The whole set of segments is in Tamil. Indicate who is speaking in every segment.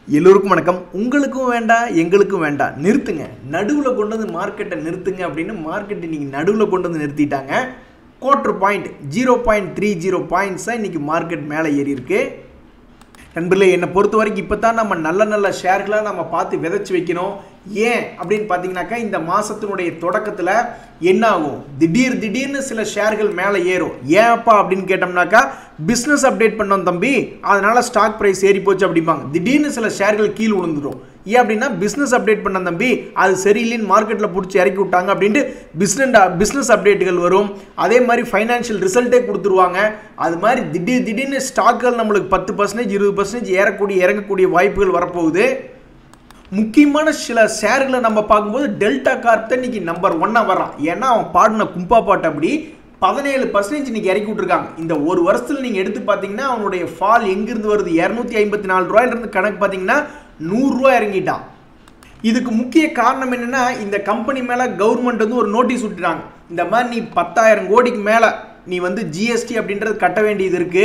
Speaker 1: எல்லோருக்கும் வணக்கம் உங்களுக்கும் வேண்டாம் எங்களுக்கும் வேண்டாம் நிறுத்துங்க நடுவில் கொண்டு வந்து மார்க்கெட்டை நிறுத்துங்க அப்படின்னு மார்க்கெட் இன்னைக்கு நடுவில் கொண்டு வந்து நிறுத்திட்டாங்க quarter point zero point three zero பாயிண்ட்ஸாக இன்னைக்கு மார்க்கெட் மேலே ஏறி இருக்கு நண்பர்களே என்னை பொறுத்த வரைக்கும் இப்போ தான் நம்ம நல்ல நல்ல ஷேர்களை நம்ம பார்த்து விதைச்சி வைக்கணும் ஏன் அப்படின்னு பார்த்தீங்கன்னாக்கா இந்த மாதத்தினுடைய தொடக்கத்தில் என்ன ஆகும் திடீர் திடீர்னு சில ஷேர்கள் மேலே ஏறும் ஏன்ப்பா அப்படின்னு கேட்டோம்னாக்கா பிஸ்னஸ் அப்டேட் பண்ணோம் தம்பி அதனால ஸ்டாக் ப்ரைஸ் ஏறி போச்சு அப்படிம்பாங்க திடீர்னு சில ஷேர்கள் கீழ் விழுந்துடும் ஏன் அப்படின்னா பிஸ்னஸ் அப்டேட் பண்ண தம்பி அது சரியில்லைன்னு மார்க்கெட்டில் பிடிச்சி இறக்கி விட்டாங்க அப்படின்ட்டு பிஸ்னஸ் பிஸ்னஸ் அப்டேட்டுகள் வரும் அதே மாதிரி ஃபைனான்ஷியல் ரிசல்ட்டே கொடுத்துருவாங்க அது மாதிரி திடீர் திடீர்னு ஸ்டாக்குகள் நம்மளுக்கு பத்து பர்சன்டேஜ் இருபது பர்சன்டேஜ் ஏறக்கூடிய இறங்கக்கூடிய வாய்ப்புகள் வரப்போகுது முக்கியமான சில ஷேர்களை நம்ம பார்க்கும்போது டெல்டா கார்ப் தான் இன்னைக்கு நம்பர் ஒன்னாக வரான் ஏன்னா அவன் பாடின கும்பா பாட்டு அப்படி பதினேழு பர்சன்டேஜ் இன்னைக்கு இறக்கி விட்டுருக்காங்க இந்த ஒரு வருஷத்தில் நீங்கள் எடுத்து பார்த்தீங்கன்னா அவனுடைய ஃபால் எங்கிருந்து வருது இரநூத்தி ஐம்பத்தி நாலு ரூபாயிலிருந்து கணக்கு பார்த்தீங்கன்னா நூறுரூவா இறங்கிட்டான் இதுக்கு முக்கிய காரணம் என்னன்னா இந்த கம்பெனி மேலே கவர்மெண்ட் வந்து ஒரு நோட்டீஸ் விட்டுறாங்க இந்த மாதிரி நீ பத்தாயிரம் கோடிக்கு மேலே நீ வந்து ஜிஎஸ்டி அப்படின்றது கட்ட வேண்டியது இருக்குது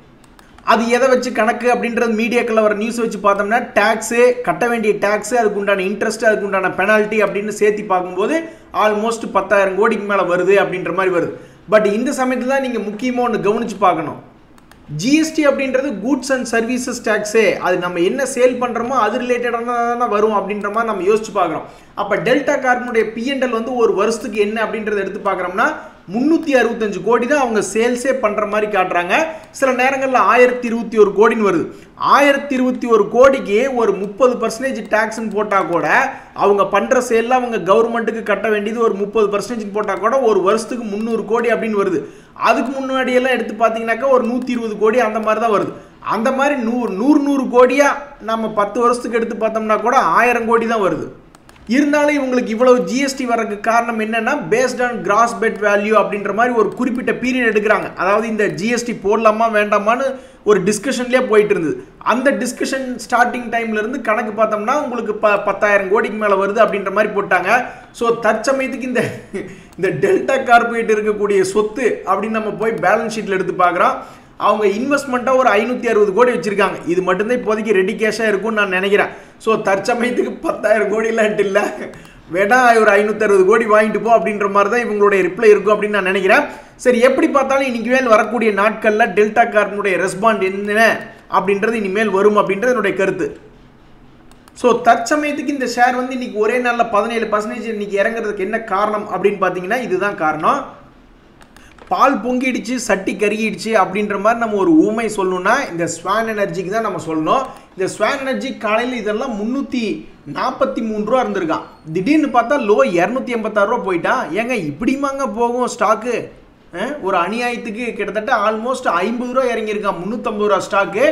Speaker 1: அது எதை வச்சு கணக்கு அப்படின்றது மீடியாக்களில் வர நியூஸ் வச்சு பார்த்தோம்னா டேக்ஸு கட்ட வேண்டிய டேக்ஸு அதுக்கு உண்டான இன்ட்ரெஸ்ட் அதுக்கு உண்டான பெனால்ட்டி அப்படின்னு சேர்த்து பார்க்கும்போது ஆல்மோஸ்ட் பத்தாயிரம் கோடிக்கு மேலே வருது அப்படின்ற மாதிரி வருது பட் இந்த சமயத்தில் தான் நீங்கள் முக்கியமாக ஒன்று கவனித்து பார்க்கணும் ஜிஎஸ்டி அப்படின்றது கூட்ஸ் அண்ட் சர்வீசஸ் டேக்ஸே அது நம்ம என்ன சேல் பண்ணுறோமோ அது ரிலேட்டடாக தானே வரும் அப்படின்ற மாதிரி நம்ம யோசிச்சு பார்க்குறோம் அப்போ டெல்டா கார்பனுடைய பிஎன்எல் வந்து ஒரு வருஷத்துக்கு என்ன அப்படின்றத எடுத்து பார்க்குறோம்னா முந்நூற்றி அறுபத்தஞ்சு கோடி தான் அவங்க சேல்ஸே பண்ணுற மாதிரி காட்டுறாங்க சில நேரங்களில் ஆயிரத்தி இருபத்தி ஒரு கோடின்னு வருது ஆயிரத்தி இருபத்தி ஒரு கோடிக்கு ஒரு முப்பது பர்சன்டேஜ் டேக்ஸ்ன்னு போட்டால் கூட அவங்க பண்ணுற சேலில் அவங்க கவர்மெண்ட்டுக்கு கட்ட வேண்டியது ஒரு முப்பது பர்சன்டேஜ் போட்டால் கூட ஒரு வருஷத்துக்கு முந்நூறு கோடி அப்படின்னு வருது அதுக்கு முன்னாடியெல்லாம் எடுத்து பார்த்தீங்கன்னாக்கா ஒரு நூற்றி இருபது கோடி அந்த மாதிரி தான் வருது அந்த மாதிரி நூறு நூறு நூறு கோடியாக நம்ம பத்து வருஷத்துக்கு எடுத்து பார்த்தோம்னா கூட ஆயிரம் கோடி தான் வருது இருந்தாலும் இவங்களுக்கு இவ்வளவு ஜிஎஸ்டி வர்றதுக்கு காரணம் என்னன்னா based on gross bet value அப்படின்ற மாதிரி ஒரு குறிப்பிட்ட பீரியட் எடுக்கிறாங்க அதாவது இந்த ஜிஎஸ்டி போடலாமா வேண்டாமான்னு ஒரு டிஸ்கஷன்லேயே போயிட்டு இருந்தது அந்த டிஸ்கஷன் ஸ்டார்டிங் டைம்ல இருந்து கணக்கு பார்த்தோம்னா உங்களுக்கு ப பத்தாயிரம் கோடிக்கு மேலே வருது அப்படின்ற மாதிரி போட்டாங்க ஸோ தற்சமயத்துக்கு இந்த இந்த டெல்டா கார்பரேட் இருக்கக்கூடிய சொத்து அப்படின்னு நம்ம போய் பேலன்ஸ் ஷீட்டில் எடுத்து பார்க்குறோம் அவங்க இன்வெஸ்ட்மெண்ட்டாக ஒரு ஐநூற்றி அறுபது கோடி வச்சுருக்காங்க இது மட்டும்தான் இப்போதைக்கு ரெடி கேஷாக இருக்கும்னு நான் நினைக்கிறேன் ஸோ தற்சமயத்துக்கு பத்தாயிரம் கோடிலான்ட்டு இல்லை வேணா ஒரு ஐநூற்றி அறுபது கோடி வாங்கிட்டு போ அப்படின்ற மாதிரி தான் இவங்களுடைய ரிப்ளை இருக்கும் அப்படின்னு நான் நினைக்கிறேன் சரி எப்படி பார்த்தாலும் இன்னைக்கு மேல் வரக்கூடிய நாட்களில் டெல்டா கார்பனுடைய ரெஸ்பாண்ட் என்ன அப்படின்றது இனிமேல் வரும் அப்படின்றது என்னுடைய கருத்து ஸோ தற்சமயத்துக்கு இந்த ஷேர் வந்து இன்னைக்கு ஒரே நாளில் பதினேழு பர்சன்டேஜ் இன்னைக்கு இறங்குறதுக்கு என்ன காரணம் அப்படின்னு பார்த்தீங்கன்னா இதுதான் காரணம் பால் பொங்கிடுச்சு சட்டி கருகிடுச்சு அப்படின்ற மாதிரி நம்ம ஒரு ஊமை சொல்லணும்னா இந்த ஸ்வான் எனர்ஜிக்கு தான் நம்ம சொல்லணும் இந்த ஸ்வான் எனர்ஜி காலையில் இதெல்லாம் முந்நூற்றி நாற்பத்தி மூணு ரூபா இருந்திருக்கான் திடீர்னு பார்த்தா லோ இரநூத்தி எண்பத்தாறு ரூபா போயிட்டான் ஏங்க இப்படிமாங்க போகும் ஸ்டாக்கு ஒரு அநியாயத்துக்கு கிட்டத்தட்ட ஆல்மோஸ்ட் ஐம்பது ரூபா இறங்கியிருக்கான் முந்நூற்றம்பது ரூபா ஸ்டாக்கு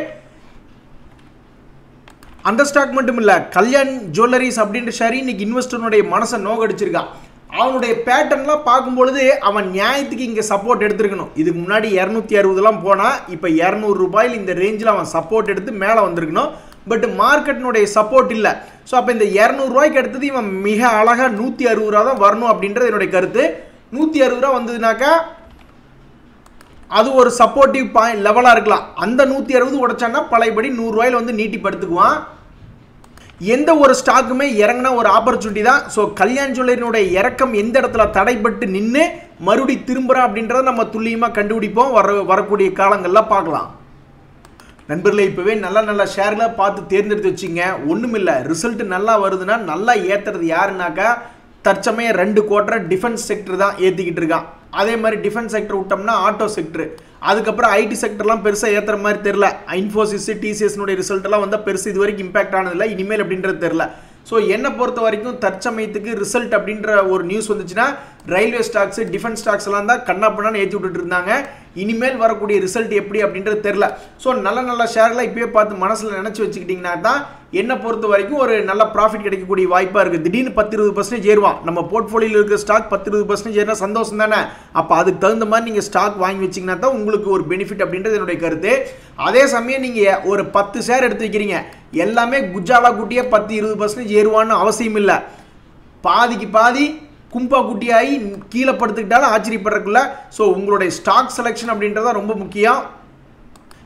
Speaker 1: அந்த ஸ்டாக் மட்டும் இல்லை கல்யாண் ஜுவல்லரிஸ் அப்படின்ற ஷேர் இன்னைக்கு இன்வெஸ்டருடைய மனசை நோகடிச்சிருக்கான் அவனுடைய பேட்டர்ன்லாம் பார்க்கும்பொழுது அவன் நியாயத்துக்கு இங்கே சப்போர்ட் எடுத்திருக்கணும் இதுக்கு முன்னாடி இரநூத்தி அறுபதுலாம் போனால் இப்போ இரநூறு ரூபாயில் இந்த ரேஞ்சில் அவன் சப்போர்ட் எடுத்து மேலே வந்திருக்கணும் பட் மார்க்கெட்டினுடைய சப்போர்ட் இல்லை ஸோ அப்போ இந்த இரநூறுவாய்க்கு அடுத்தது இவன் மிக அழகாக நூற்றி அறுபது ரூபா தான் வரணும் அப்படின்றது என்னுடைய கருத்து நூற்றி அறுபது ரூபா வந்ததுனாக்கா அது ஒரு சப்போர்ட்டிவ் பாயிண்ட் லெவலாக இருக்கலாம் அந்த நூற்றி அறுபது உடைச்சான்னா பழையபடி நூறுரூவாயில் வந்து நீட்டிப்படுத்துக்குவான் எந்த ஒரு ஸ்டாக்குமே இறங்கின ஒரு ஆப்பர்ச்சுனிட்டி தான் ஸோ கல்யாண் ஜுவல்லரினுடைய இறக்கம் எந்த இடத்துல தடைப்பட்டு நின்று மறுபடி திரும்புகிறான் அப்படின்றத நம்ம துல்லியமாக கண்டுபிடிப்போம் வர வரக்கூடிய காலங்களில் பார்க்கலாம் நண்பர்களே இப்போவே நல்ல நல்ல ஷேர்களை பார்த்து தேர்ந்தெடுத்து வச்சிங்க ஒன்றும் இல்லை ரிசல்ட் நல்லா வருதுன்னா நல்லா ஏற்றுறது யாருனாக்கா தற்சமயம் ரெண்டு குவார்டர் டிஃபென்ஸ் செக்டர் தான் ஏற்றிக்கிட்டு இருக்கான் அதே மாதிரி டிஃபென்ஸ் செக்டர் விட்டோம்னா ஆட்டோ செக்டர் அதுக்கப்புறம் ஐடி செக்டர்லாம் பெருசாக ஏற்றுற மாதிரி தெரில இன்ஃபோசிஸ் டிசிஎஸ்னுடைய ரிசல்ட் எல்லாம் வந்து பெருசு இது வரைக்கும் இம்பாக்ட் ஆனதில்லை இனிமேல் அப்படின்றது தெரில ஸோ என்னை பொறுத்த வரைக்கும் தற்சமயத்துக்கு ரிசல்ட் அப்படின்ற ஒரு நியூஸ் வந்துச்சுன்னா ரயில்வே ஸ்டாக்ஸ் டிஃபென்ஸ் ஸ்டாக்ஸ் எல்லாம் தான் கண்ணா பண்ணான்னு ஏற்றி விட்டுட்டு இருந்தாங்க இனிமேல் வரக்கூடிய ரிசல்ட் எப்படி அப்படின்றது தெரில ஸோ நல்ல நல்ல ஷேர்லாம் இப்பயே பார்த்து மனசில் நினச்சி வச்சுக்கிட்டிங்கன்னா தான் என்னை பொறுத்த வரைக்கும் ஒரு நல்ல ப்ராஃபிட் கிடைக்கக்கூடிய வாய்ப்பாக இருக்குது திடீர்னு பத்து இருபது பர்சன்டேஜ் ஏறுவான் நம்ம போர்ட்ஃபோலியோவில் இருக்கிற ஸ்டாக் பத்து இருபது பர்சன்டேஜ் ஏறினா சந்தோஷம் தானே அப்போ அதுக்கு தகுந்த மாதிரி நீங்கள் ஸ்டாக் வாங்கி வச்சிங்கன்னா தான் உங்களுக்கு ஒரு பெனிஃபிட் அப்படின்றது என்னுடைய கருத்து அதே சமயம் நீங்கள் ஒரு பத்து ஷேர் எடுத்து வைக்கிறீங்க எல்லாமே குஜாலா குட்டியே பத்து இருபது பர்சன்டேஜ் ஏறுவான்னு அவசியம் இல்லை பாதிக்கு பாதி கும்பா குட்டியாகி கீழே படுத்துக்கிட்டாலும் ஆச்சரியப்படுறதுக்குள்ள ஸோ உங்களுடைய ஸ்டாக் செலெக்ஷன் அப்படின்றத ரொம்ப முக்கியம்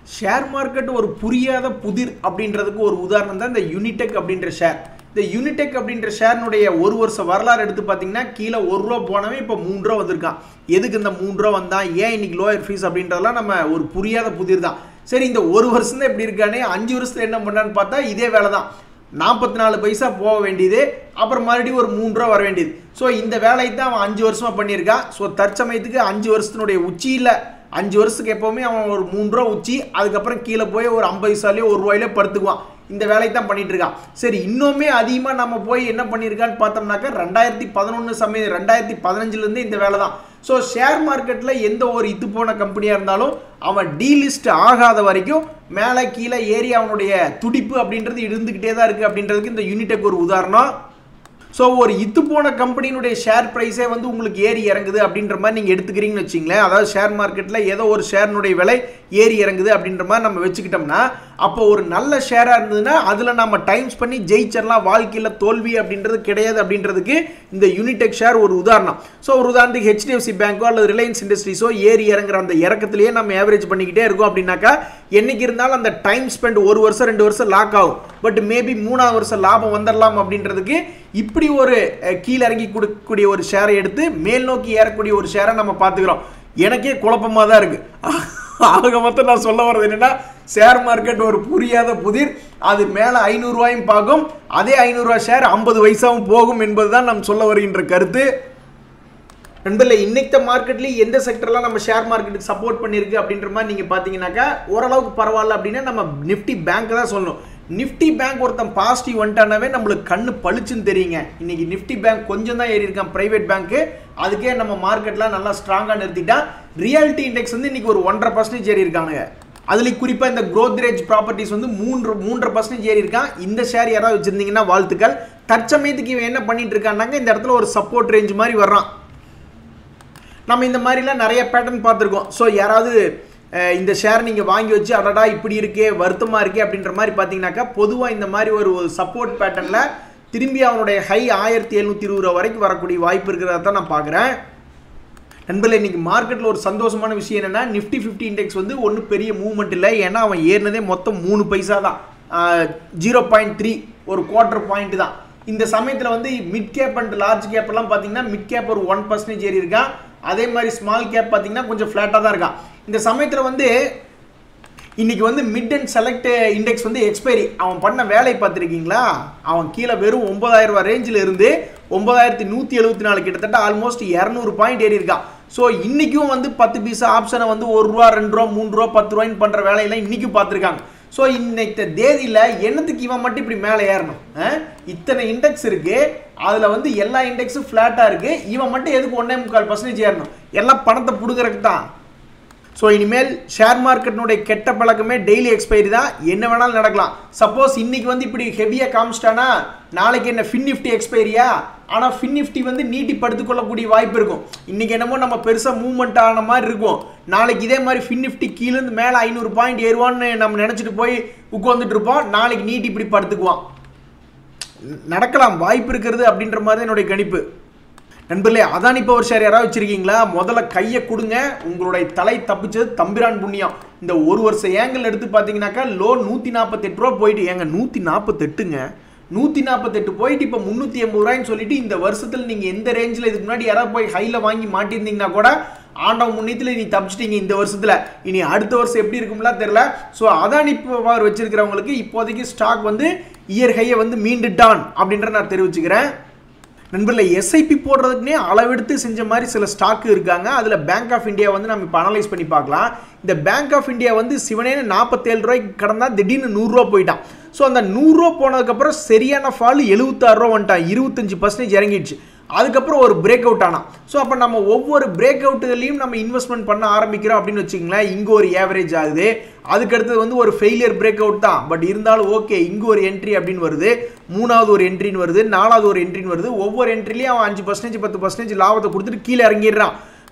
Speaker 1: ஷேர் மார்க்கெட் ஒரு புரியாத புதிர் அப்படின்றதுக்கு ஒரு உதாரணம் தான் இந்த யூனிடெக் அப்படின்ற ஷேர் இந்த யூனிடெக் அப்படின்ற ஷேர்னுடைய ஒரு வருஷ வரலாறு எடுத்து பார்த்தீங்கன்னா கீழே ஒரு ரூபா போனவன் இப்போ மூணு ரூபா வந்திருக்கான் எதுக்கு இந்த மூணு ரூபா வந்தான் ஏன் இன்னைக்கு லோயர் ஃபீஸ் அப்படின்றதெல்லாம் நம்ம ஒரு புரியாத புதிர் தான் சரி இந்த ஒரு வருஷம் தான் எப்படி இருக்கானே அஞ்சு வருஷத்துல என்ன பண்ணான்னு பார்த்தா இதே வேலை தான் நாற்பத்தி நாலு பைசா போக வேண்டியது அப்புறம் மறுபடியும் ஒரு மூணு ரூபா வர வேண்டியது ஸோ இந்த வேலையை தான் அவன் அஞ்சு வருஷமா பண்ணியிருக்கான் ஸோ தற்சமயத்துக்கு அஞ்சு வருஷத்தினுடைய உச்சியில் அஞ்சு வருஷத்துக்கு எப்போவுமே அவன் ஒரு மூணு ரூபா உச்சி அதுக்கப்புறம் கீழே போய் ஒரு ஐம்பது பைசாலேயோ ஒரு ரூபாயிலே படுத்துக்குவான் இந்த வேலையை தான் பண்ணிட்டு இருக்கான் சரி இன்னுமே அதிகமாக நம்ம போய் என்ன பண்ணியிருக்கான்னு பார்த்தோம்னாக்கா ரெண்டாயிரத்தி பதினொன்று சமயம் ரெண்டாயிரத்தி பதினஞ்சுலேருந்து இந்த வேலை தான் ஸோ ஷேர் மார்க்கெட்டில் எந்த ஒரு இது போன கம்பெனியாக இருந்தாலும் அவன் டீலிஸ்ட் ஆகாத வரைக்கும் மேலே கீழே ஏறி அவனுடைய துடிப்பு அப்படின்றது இருந்துக்கிட்டே தான் இருக்குது அப்படின்றதுக்கு இந்த யூனிடெக் ஒரு உதாரணம் ஸோ ஒரு இத்து போன கம்பெனியினுடைய ஷேர் ப்ரைஸே வந்து உங்களுக்கு ஏறி இறங்குது அப்படின்ற மாதிரி நீங்கள் எடுத்துக்கிறீங்கன்னு வச்சிங்களேன் அதாவது ஷேர் மார்க்கெட்டில் ஏதோ ஒரு ஷேர்னுடைய விலை ஏறி இறங்குது அப்படின்ற மாதிரி நம்ம வச்சுக்கிட்டோம்னா அப்போ ஒரு நல்ல ஷேராக இருந்ததுன்னா அதில் நம்ம டைம்ஸ் பண்ணி ஜெயிச்சிடலாம் வாழ்க்கையில் தோல்வி அப்படின்றது கிடையாது அப்படின்றதுக்கு இந்த யூனிடெக் ஷேர் ஒரு உதாரணம் ஸோ ஒரு உதாரணத்துக்கு ஹெச்டிஎஃப்சி பேங்கோ அல்லது ரிலையன்ஸ் இண்டஸ்ட்ரீஸோ ஏறி இறங்குற அந்த இறக்கத்திலேயே நம்ம ஆவரேஜ் பண்ணிக்கிட்டே இருக்கோம் அப்படின்னாக்கா என்னைக்கு இருந்தாலும் அந்த டைம் ஸ்பெண்ட் ஒரு வருஷம் ரெண்டு வருஷம் லாக் ஆகும் பட் மேபி மூணாவது வருஷம் லாபம் வந்துடலாம் அப்படின்றதுக்கு இப்படி ஒரு அஹ், கீழே இறங்கி கொடுக்கக்கூடிய ஒரு ஷேரை எடுத்து மேல் நோக்கி ஏறக்கூடிய ஒரு ஷேரை நம்ம பார்த்துக்கிறோம் எனக்கே குழப்பமாக தான் இருக்கு ஆக மொத்தம் நான் சொல்ல வர்றது என்னன்னா ஷேர் மார்க்கெட் ஒரு புரியாத புதிர் அது மேலே ஐநூறுரூவாயும் பார்க்கும் அதே ஐநூறுரூவா ஷேர் ஐம்பது வயசாகவும் போகும் என்பதுதான் நாம் சொல்ல வருகின்ற கருத்து நண்பர்களே இன்னைக்கு மார்க்கெட்லேயும் எந்த செக்டர்லாம் நம்ம ஷேர் மார்க்கெட்டுக்கு சப்போர்ட் பண்ணியிருக்கு அப்படின்ற மாதிரி நீங்கள் பார்த்தீங்கன்னாக்கா ஓரளவுக்கு பரவாயில்ல அப்படின்னா நம்ம நிஃப்டி பேங்க் தான் சொல்லணும் நிஃப்டி பேங்க் ஒருத்தன் பாசிட்டிவ் வந்துட்டானாவே நம்மளுக்கு கண்ணு பளிச்சுன்னு தெரியுங்க இன்னைக்கு நிஃப்டி பேங்க் கொஞ்சம் தான் ஏறி இருக்கான் பிரைவேட் பேங்க்கு அதுக்கே நம்ம மார்க்கெட்லாம் நல்லா ஸ்ட்ராங்காக நிறுத்திட்டா ரியாலிட்டி இண்டெக்ஸ் வந்து இன்னைக்கு ஒரு ஒன்றரை பர்சன்டேஜ் ஏறி இருக்கானுங்க அதுலேயும் குறிப்பாக இந்த க்ரோத்ரேஜ் ப்ராப்பர்ட்டிஸ் வந்து மூன்று மூன்றரை பர்சன்டேஜ் ஏறி இருக்கான் இந்த ஷேர் யாராவது வச்சிருந்தீங்கன்னா வாழ்த்துக்கள் தற்சமயத்துக்கு இவன் என்ன பண்ணிட்டு இருக்கான்னாங்க இந்த இடத்துல ஒரு சப்போர்ட் ரேஞ்ச் மாதிரி வர்றான் நம்ம இந்த மாதிரிலாம் நிறைய பேட்டர்ன் பார்த்துருக்கோம் ஸோ யாராவது அஹ், இந்த ஷேர் நீங்கள் வாங்கி வச்சு அடடா இப்படி இருக்கே வருத்தமாக இருக்கே அப்படின்ற மாதிரி பார்த்தீங்கன்னாக்கா பொதுவாக இந்த மாதிரி ஒரு சப்போர்ட் பேட்டர்னில் திரும்பி அவனுடைய ஹை ஆயிரத்தி எழுநூற்றி இருபது ரூபா வரைக்கும் வரக்கூடிய வாய்ப்பு இருக்கிறதா தான் நான் பார்க்குறேன் நண்பர்களே இன்னைக்கு மார்க்கெட்டில் ஒரு சந்தோஷமான விஷயம் என்னன்னா நிஃப்டி ஃபிஃப்டி இண்டெக்ஸ் வந்து ஒன்றும் பெரிய மூவ்மெண்ட் இல்லை ஏன்னா அவன் ஏறினதே மொத்தம் மூணு பைசா தான் ஜீரோ பாயிண்ட் த்ரீ ஒரு குவார்டர் பாயிண்ட் தான் இந்த சமயத்தில் வந்து mid cap and large cap எல்லாம் பார்த்தீங்கன்னா மிட் கேப் ஒரு ஒன் பர்சன்டேஜ் ஏறி இருக்கான் அதே மாதிரி ஸ்மால் கேப் பார்த்தீங்கன்னா கொஞ்சம் ஃப்ளாட்டாக தான் இருக்கான் இந்த சமயத்தில் வந்து இன்னைக்கு வந்து மிட் அண்ட் செலக்ட் இண்டெக்ஸ் வந்து எக்ஸ்பைரி அவன் பண்ண வேலை பார்த்துருக்கீங்களா அவன் கீழே வெறும் ஒன்பதாயிரம் ரூபாய் ரேஞ்சில் இருந்து ஒன்பதாயிரத்தி நூற்றி எழுபத்தி நாலு கிட்டத்தட்ட ஆல்மோஸ்ட் இரநூறு பாயிண்ட் ஏறி இருக்கான் ஸோ இன்னைக்கும் வந்து பத்து பீஸா ஆப்ஷனை வந்து ஒரு ரூபா ரெண்டு ரூபா மூணு ரூபா பத்து ரூபாய்ன்னு பண்ணுற வேலையெல்லாம் இன்னைக்கும் பார்த்துருக்காங்க ஸோ இன்னைக்கு தேதியில் என்னத்துக்கு இவன் மட்டும் இப்படி மேலே ஏறணும் ஆ? இத்தனை இண்டெக்ஸ் இருக்கு அதில் வந்து எல்லா இண்டெக்ஸும் ஃப்ளாட்டாக இருக்கு இவன் மட்டும் எதுக்கு ஒன்றே முக்கால் பர்சன்டேஜ் ஏறணும் எல்லாம் பணத்தை பிடுக்கிறதுக்கு தான் ஸோ இனிமேல் ஷேர் மார்க்கெட்டினுடைய கெட்ட பழக்கமே டெய்லி எக்ஸ்பைரி தான் என்ன வேணாலும் நடக்கலாம் சப்போஸ் இன்னைக்கு வந்து இப்படி ஹெவியாக காமிச்சிட்டானா நாளைக்கு என்ன ஃபின் நிஃப்டி எக்ஸ்பைரியா ஆனால் ஃபின் நிஃப்டி வந்து நீட்டி படுத்துக்கொள்ளக்கூடிய வாய்ப்பு இருக்கும் இன்னைக்கு என்னமோ நம்ம பெருசாக மூவ்மெண்ட் ஆன மாதிரி இருக்கும் நாளைக்கு இதே மாதிரி ஃபின் நிஃப்டி கீழேருந்து மேலே ஐநூறு பாயிண்ட் ஏறுவான்னு நம்ம நினச்சிட்டு போய் உட்காந்துட்டு இருப்போம் நாளைக்கு நீட்டி இப்படி படுத்துக்குவான் நடக்கலாம் வாய்ப்பு இருக்கிறது அப்படின்ற மாதிரி தான் என்னுடைய கணிப்பு நண்பர்களே அதானி பவர் ஷேர் யாராவது வச்சிருக்கீங்களா முதல்ல கையை கொடுங்க உங்களுடைய தலை தப்பிச்சது தம்பிரான் புண்ணியம் இந்த ஒரு வருஷம் ஏங்கல் எடுத்து பார்த்தீங்கன்னாக்கா லோ நூற்றி நாற்பத்தெட்டு ரூபா போயிட்டு ஏங்க நூற்றி நாற்பத்தெட்டுங்க நூற்றி நாற்பத்தெட்டு போயிட்டு இப்போ முந்நூற்றி எண்பது ரூபாய்ன்னு சொல்லிட்டு இந்த வருஷத்தில் நீங்கள் எந்த ரேஞ்சில் இதுக்கு முன்னாடி யாராவது போய் ஹையில் வாங்கி மாட்டியிருந்தீங்கன்னா கூட ஆண்டவன் முன்னியத்தில் நீ தப்பிச்சிட்டீங்க இந்த வருஷத்தில் இனி அடுத்த வருஷம் எப்படி இருக்கும்லாம் தெரில ஸோ அதானி பவர் வச்சிருக்கிறவங்களுக்கு இப்போதைக்கு ஸ்டாக் வந்து இயர் ஹையை வந்து மீண்டுட்டான் அப்படின்ற நான் தெரிவிச்சுக்கிறேன் நண்பர்களே எஸ்ஐபி போடுறதுக்குனே அளவெடுத்து செஞ்ச மாதிரி சில ஸ்டாக் இருக்காங்க அதில் பேங்க் ஆஃப் இந்தியா வந்து நம்ம இப்போ அனலைஸ் பண்ணி பார்க்கலாம் இந்த பேங்க் ஆஃப் இந்தியா வந்து சிவனேன்னு நாற்பத்தேழு ரூபாய்க்கு கடந்தா திடீர்னு நூறுரூவா போயிட்டான் ஸோ அந்த நூறுரூவா போனதுக்கப்புறம் சரியான ஃபால் எழுபத்தாறு ரூபா வந்துட்டான் இருபத்தஞ்சு பர்சன்டேஜ் இறங்கிடுச்சு அதுக்கப்புறம் ஒரு பிரேக் அவுட் ஆனான் ஸோ அப்போ நம்ம ஒவ்வொரு பிரேக் அவுட்டுகளையும் நம்ம இன்வெஸ்ட்மெண்ட் பண்ண ஆரம்பிக்கிறோம் அப்படின்னு வச்சுங்களேன் இங்கே ஒரு ஏவரேஜ் ஆகுது அதுக்கடுத்தது வந்து ஒரு ஃபெயிலியர் பிரேக் அவுட் தான் பட் இருந்தாலும் ஓகே இங்கே ஒரு என்ட்ரி அப்படின்னு வருது மூணாவது ஒரு என்ட்ரின்னு வருது நாலாவது ஒரு என்ட்ரின்னு வருது ஒவ்வொரு என்ட்ரிலையும் அவன் அஞ்சு பர்சன்டேஜ் பத்து பர்சன்டேஜ் லாபத்தை கொடுத்துட்டு கீழே இறங்கிடுறான்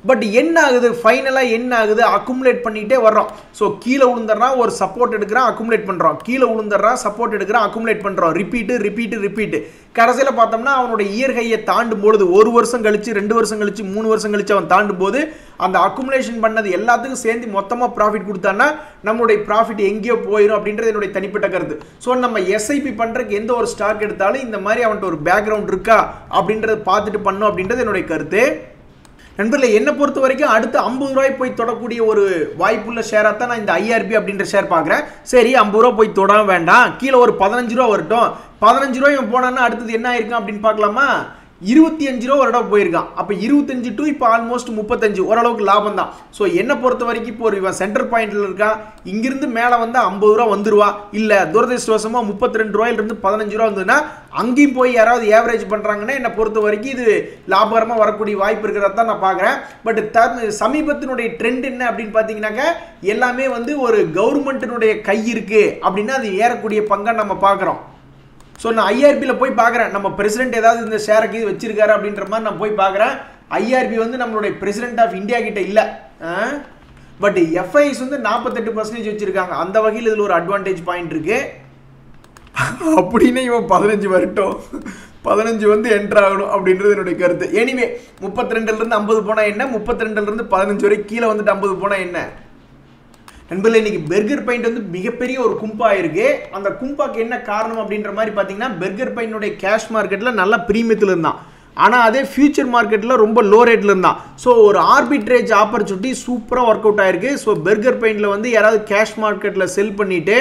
Speaker 1: பட் என்ன ஆகுது ஃபைனலாக என்ன ஆகுது அக்குமுலேட் பண்ணிகிட்டே வர்றோம் ஸோ கீழே விழுந்துடுறான் ஒரு சப்போர்ட் எடுக்கிறான் அக்குமுலேட் பண்ணுறோம் கீழே விழுந்துடுறான் சப்போர்ட் எடுக்கிறான் அக்குமுலேட் பண்ணுறோம் ரிப்பீட்டு ரிப்பீட்டு ரிப்பீட்டு கடைசியில் பார்த்தோம்னா அவனுடைய இயர் ஹையை தாண்டும் பொழுது ஒரு வருஷம் கழிச்சு ரெண்டு வருஷம் கழிச்சு மூணு வருஷம் கழிச்சு அவன் தாண்டும் போது அந்த அக்குமுலேஷன் பண்ணது எல்லாத்துக்கும் சேர்ந்து மொத்தமாக ப்ராஃபிட் கொடுத்தான்னா நம்மளுடைய ப்ராஃபிட் எங்கேயோ போயிடும் அப்படின்றது என்னுடைய தனிப்பட்ட கருத்து ஸோ நம்ம எஸ்ஐபி பண்ணுறதுக்கு எந்த ஒரு ஸ்டாக் எடுத்தாலும் இந்த மாதிரி அவன்கிட்ட ஒரு பேக்ரவுண்ட் இருக்கா அப்படின்றத பார்த்துட்டு பண்ணும் அப்படின்றது என்னுடைய கருத்து நண்பர்களே என்னை பொறுத்த வரைக்கும் அடுத்து ஐம்பது ரூபாய் போய் தொடக்கூடிய ஒரு வாய்ப்புள்ள ஷேராக தான் நான் இந்த ஐஆர்பி அப்படின்ற ஷேர் பார்க்குறேன் சரி ஐம்பது ரூபா போய் தொட வேண்டாம் கீழே ஒரு பதினஞ்சு ரூபா வரட்டும் பதினஞ்சு ரூபாய் இவன் போனான்னா அடுத்தது என்ன ஆயிருக்கும் அப்படின்னு பார்க்கலாமா இருபத்தி அஞ்சு ரூபா ஒரு இடம் போயிருக்கான் அப்போ இருபத்தஞ்சு டு இப்போ ஆல்மோஸ்ட் முப்பத்தஞ்சு ஓரளவுக்கு லாபம் தான் ஸோ என்னை பொறுத்த வரைக்கும் இப்போ ஒரு இவன் சென்டர் பாயிண்ட்ல இருக்கான் இங்கிருந்து மேலே வந்து ஐம்பது ரூபா வந்துருவா இல்லை துரதிருஷ்டவசமாக முப்பத்தி ரெண்டு ரூபாயிலிருந்து பதினஞ்சு ரூபா வந்ததுன்னா அங்கேயும் போய் யாராவது ஏவரேஜ் பண்ணுறாங்கன்னா என்னை பொறுத்த வரைக்கும் இது லாபகரமாக வரக்கூடிய வாய்ப்பு இருக்கிறத தான் நான் பார்க்குறேன் பட் த சமீபத்தினுடைய ட்ரெண்ட் என்ன அப்படின்னு பார்த்தீங்கன்னாக்கா எல்லாமே வந்து ஒரு கவர்மெண்ட்டினுடைய கை இருக்குது அப்படின்னா அது ஏறக்கூடிய பங்கை நம்ம பார்க்குறோம் ஸோ நான் ஐஆர்பியில் போய் பார்க்குறேன் நம்ம பிரசிடென்ட் ஏதாவது இந்த ஷேருக்கு இது வச்சிருக்காரு அப்படின்ற மாதிரி நான் போய் பார்க்குறேன் ஐஆர்பி வந்து நம்மளுடைய பிரசிடென்ட் ஆஃப் இந்தியா கிட்ட இல்லை பட் எஃப்ஐஎஸ் வந்து நாற்பத்தெட்டு பர்சன்டேஜ் வச்சுருக்காங்க அந்த வகையில் இதில் ஒரு அட்வான்டேஜ் பாயிண்ட் இருக்கு அப்படின்னு இவன் பதினஞ்சு வரட்டும் பதினஞ்சு வந்து என்ட்ரு ஆகணும் அப்படின்றது என்னுடைய கருத்து எனிவே முப்பத்தி ரெண்டுலேருந்து ஐம்பது போனால் என்ன முப்பத்தி ரெண்டுலேருந்து பதினஞ்சு வரை கீழே வந்துட்டு ஐம்பது போனால் என்ன நண்பர்களே இன்னைக்கு பெர்கர் பெயிண்ட் வந்து மிகப்பெரிய ஒரு கும்பா இருக்கு அந்த கும்பாக்கு என்ன காரணம் அப்படின்ற மாதிரி பார்த்தீங்கன்னா பெர்கர் பெயினுடைய கேஷ் மார்க்கெட்டில் நல்ல ப்ரீமியத்தில் இருந்தான் ஆனால் அதே ஃபியூச்சர் மார்க்கெட்டில் ரொம்ப லோ ரேட்டில் இருந்தான் ஸோ ஒரு ஆர்பிட்ரேஜ் ஆப்பர்ச்சுனிட்டி சூப்பராக ஒர்க் அவுட் ஆயிருக்கு ஸோ பெர்கர் பெயிண்டில் வந்து யாராவது கேஷ் மார்க்கெட்டில் செல் பண்ணிட்டு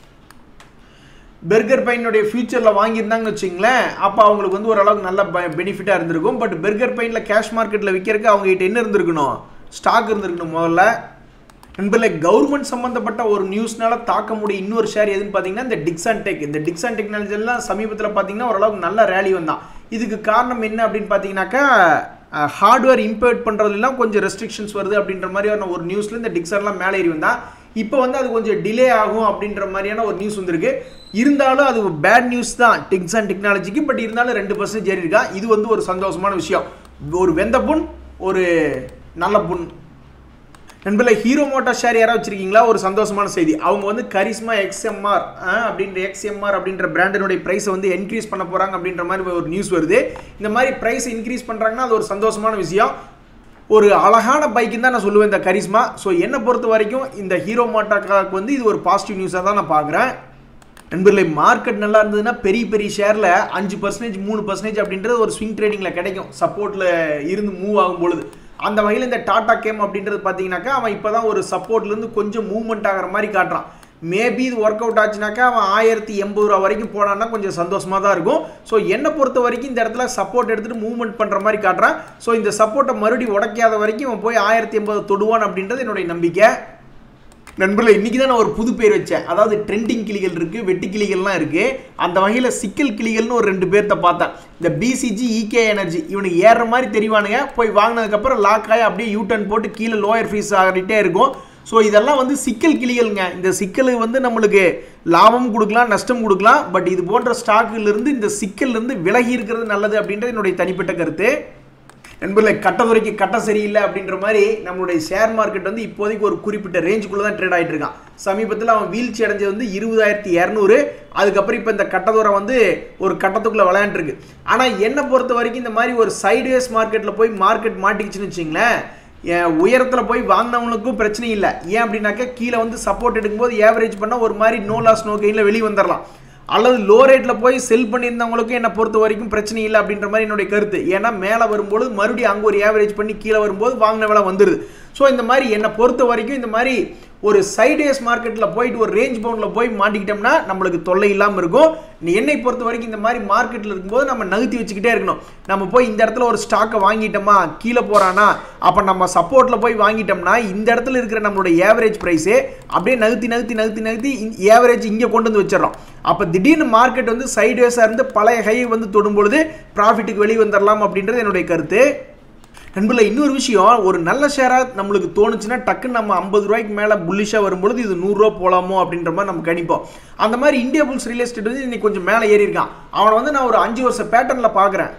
Speaker 1: பெர்கர் பெயினுடைய ஃபியூச்சரில் வாங்கியிருந்தாங்கன்னு வச்சிங்களேன் அப்போ அவங்களுக்கு வந்து ஓரளவுக்கு நல்ல பெனிஃபிட்டாக இருந்திருக்கும் பட் பெர்கர் பெயினில் கேஷ் மார்க்கெட்டில் விற்கிறதுக்கு அவங்ககிட்ட என்ன இருந்திருக்கணும் ஸ்டாக் இருந்திருக்கணும் முதல்ல நண்பர்களே கவர்மெண்ட் சம்மந்தப்பட்ட ஒரு நியூஸ்னால தாக்க முடியும் இன்னொரு ஷேர் எதுன்னு பார்த்தீங்கன்னா இந்த டிக்ஸான் டெக் இந்த டிக்ஸான் டெக்னாலஜி எல்லாம் சமீபத்தில் பார்த்தீங்கன்னா ஓரளவுக்கு நல்ல ரேலி வந்தான் இதுக்கு காரணம் என்ன அப்படின்னு பார்த்தீங்கன்னாக்கா ஹார்ட்வேர் இம்போர்ட் பண்ணுறதுலாம் கொஞ்சம் ரெஸ்ட்ரிக்ஷன்ஸ் வருது அப்படின்ற மாதிரியான ஒரு நியூஸில் இந்த டிக்ஸான்லாம் மேலே ஏறி வந்தா இப்போ வந்து அது கொஞ்சம் டிலே ஆகும் அப்படின்ற மாதிரியான ஒரு நியூஸ் வந்திருக்கு இருந்தாலும் அது பேட் நியூஸ் தான் டிக்ஸான் டெக்னாலஜிக்கு பட் இருந்தாலும் ரெண்டு பர்சன்டேஜ் ஏறி இருக்கா இது வந்து ஒரு சந்தோஷமான விஷயம் ஒரு வெந்த புண் ஒரு நல்ல புண் நண்பர்களே ஹீரோ மோட்டார் ஷேர் யாராவது வச்சிருக்கீங்களா ஒரு சந்தோஷமான செய்தி அவங்க வந்து கரிஸ்மா எக்ஸ்எம்ஆர் அப்படின்ற எக்ஸ்எம்ஆர் அப்படின்ற பிராண்டினுடைய ப்ரைஸை வந்து இன்க்ரீஸ் பண்ண போகிறாங்க அப்படின்ற மாதிரி ஒரு நியூஸ் வருது இந்த மாதிரி ப்ரைஸ் இன்க்ரீஸ் பண்ணுறாங்கன்னா அது ஒரு சந்தோஷமான விஷயம் ஒரு அழகான பைக்குன்னு தான் நான் சொல்லுவேன் இந்த கரிஸ்மா ஸோ என்னை பொறுத்த வரைக்கும் இந்த ஹீரோ மோட்டாக்காக்கு வந்து இது ஒரு பாசிட்டிவ் நியூஸாக தான் நான் பார்க்குறேன் நண்பர்களே மார்க்கெட் நல்லா இருந்ததுன்னா பெரிய பெரிய ஷேரில் அஞ்சு பர்சன்டேஜ் மூணு பர்சன்டேஜ் அப்படின்றது ஒரு ஸ்விங் ட்ரேடிங்கில் கிடைக்கும் சப்போர்ட்டில் இருந்து மூவ் ஆகும் பொழுது அந்த வகையில் இந்த டாடா கேம் அப்படின்றது பார்த்தீங்கன்னாக்கா அவன் இப்போ தான் ஒரு சப்போர்ட்லேருந்து கொஞ்சம் மூவ்மெண்ட் ஆகிற மாதிரி காட்டுறான் மேபி இது ஒர்க் அவுட் ஆச்சுனாக்கா அவன் ஆயிரத்தி எண்பது ரூபா வரைக்கும் போனான்னா கொஞ்சம் சந்தோஷமாக தான் இருக்கும் ஸோ என்னை பொறுத்த வரைக்கும் இந்த இடத்துல சப்போர்ட் எடுத்துகிட்டு மூவ்மெண்ட் பண்ணுற மாதிரி காட்டுறான் ஸோ இந்த சப்போர்ட்டை மறுபடியும் உடைக்காத வரைக்கும் அவன் போய் ஆயிரத்தி எண்பது தொடுவான் அப்படின்றது என்னுடைய நம்பிக்கை நண்பர்களே இன்றைக்கி தான் நான் ஒரு புது பேர் வச்சேன் அதாவது ட்ரெண்டிங் கிளிகள் இருக்குது வெட்டி கிளிகள்லாம் இருக்குது அந்த வகையில் சிக்கல் கிளிகள்னு ஒரு ரெண்டு பேர்த்த பார்த்தேன் இந்த பிசிஜி இகே எனர்ஜி இவனுக்கு ஏறுற மாதிரி தெரிவானுங்க போய் வாங்கினதுக்கப்புறம் லாக் ஆகி அப்படியே யூ டர்ன் போட்டு கீழே லோயர் ஃபீஸ் ஆகிட்டே இருக்கும் ஸோ இதெல்லாம் வந்து சிக்கல் கிளிகள்ங்க இந்த சிக்கல் வந்து நம்மளுக்கு லாபம் கொடுக்கலாம் நஷ்டம் கொடுக்கலாம் பட் இது போன்ற ஸ்டாக்குலேருந்து இந்த சிக்கல்லேருந்து விலகி இருக்கிறது நல்லது அப்படின்றது என்னுடைய தனிப்பட்ட கருத்து நண்பர்களே கட்டதுறைக்கு கட்ட சரியில்லை அப்படின்ற மாதிரி நம்மளுடைய ஷேர் மார்க்கெட் வந்து இப்போதைக்கு ஒரு குறிப்பிட்ட ரேஞ்சுக்குள்ளே தான் ட்ரேட் ஆகிட்டு இருக்கான் சமீபத்தில் அவன் வீழ்ச்சி அடைஞ்சது வந்து இருபதாயிரத்தி இரநூறு அதுக்கப்புறம் இப்போ இந்த கட்டதூரம் வந்து ஒரு கட்டத்துக்குள்ளே விளையாண்டுருக்கு ஆனால் என்னை பொறுத்த வரைக்கும் இந்த மாதிரி ஒரு சைட்வேஸ் மார்க்கெட்டில் போய் மார்க்கெட் மாட்டிக்கிச்சுன்னு வச்சிங்களேன் உயரத்தில் போய் வாங்கினவங்களுக்கும் பிரச்சனை இல்லை ஏன் அப்படின்னாக்கா கீழே வந்து சப்போர்ட் எடுக்கும்போது ஏவரேஜ் பண்ணால் ஒரு மாதிரி நோ லாஸ் நோ கெயினில் வெளியே வந்துடலாம் அல்லது லோ ரேட்டில் போய் செல் பண்ணியிருந்தவங்களுக்கும் என்னை பொறுத்த வரைக்கும் பிரச்சனை இல்லை அப்படின்ற மாதிரி என்னுடைய கருத்து ஏன்னா மேலே வரும்போது மறுபடியும் அங்கே ஒரு ஏவரேஜ் பண்ணி கீழே வரும்போது வாங்கின வேலை வந்துடுது ஸோ இந்த மாதிரி என்னை பொறுத்த வரைக்கும் இந்த மாதிரி ஒரு சைடேஸ் மார்க்கெட்டில் போயிட்டு ஒரு ரேஞ்ச் பவுண்டில் போய் மாட்டிக்கிட்டோம்னா நம்மளுக்கு தொல்லை இல்லாமல் இருக்கும் நீ என்னை பொறுத்த வரைக்கும் இந்த மாதிரி மார்க்கெட்டில் இருக்கும்போது நம்ம நகர்த்தி வச்சுக்கிட்டே இருக்கணும் நம்ம போய் இந்த இடத்துல ஒரு ஸ்டாக்கை வாங்கிட்டோமா கீழே போகிறானா அப்போ நம்ம சப்போர்ட்டில் போய் வாங்கிட்டோம்னா இந்த இடத்துல இருக்கிற நம்மளோட ஏவரேஜ் ப்ரைஸே அப்படியே நகர்த்தி நகர்த்தி நகர்த்தி நகர்த்தி ஏவரேஜ் இங்கே கொண்டு வந்து வச்சிடறோம் அப்போ திடீர்னு மார்க்கெட் வந்து சைட்வேஸாக இருந்து பழைய ஹையை வந்து தொடும் பொழுது ப்ராஃபிட்டுக்கு வெளியே வந்துடலாம் அப்படின்றது என்னுடைய கருத்து நண்பர்கள இன்னொரு விஷயம் ஒரு நல்ல ஷேராக நம்மளுக்கு தோணுச்சுன்னா டக்குன்னு நம்ம ஐம்பது ரூபாய்க்கு மேலே புல்லிஷாக வரும்பொழுது இது நூறுரூவா போகலாமோ அப்படின்ற மாதிரி நம்ம கணிப்போம் அந்த மாதிரி இந்தியா புல்ஸ் ரியல் எஸ்டேட் வந்து இன்னைக்கு கொஞ்சம் மேலே ஏறி இருக்கான் அவனை வந்து நான் ஒரு அஞ்சு வருஷம் பேட்டர்னில் பார்க்குறேன்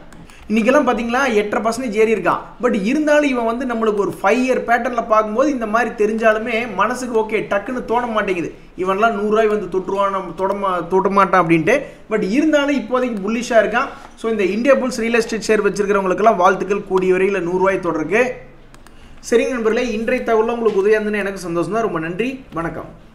Speaker 1: இன்றைக்கெல்லாம் பார்த்தீங்களா எட்டரை பர்சன்டேஜ் ஏறி இருக்கான் பட் இருந்தாலும் இவன் வந்து நம்மளுக்கு ஒரு ஃபைவ் இயர் பேட்டர்னில் பார்க்கும்போது இந்த மாதிரி தெரிஞ்சாலுமே மனசுக்கு ஓகே டக்குன்னு தோண மாட்டேங்குது இவன்லாம் நூறுரூவாய் வந்து தொட்டுருவான் நம்ம தொடமா தொட்ட மாட்டான் அப்படின்ட்டு பட் இருந்தாலும் இப்போதைக்கு புல்லிஷாக இருக்கான் ஸோ இந்த Indiabulls real estate share வச்சிருக்கிறவங்களுக்கெல்லாம் வாழ்த்துக்கள் கூடிய வரையில் நூறுரூவாய் தொடருக்கு சரிங்க நண்பர்களே இன்றைய தகவலில் உங்களுக்கு உதவியாக இருந்ததுன்னு எனக்கு சந்தோஷம் தான் ரொம்ப நன்றி வணக்கம்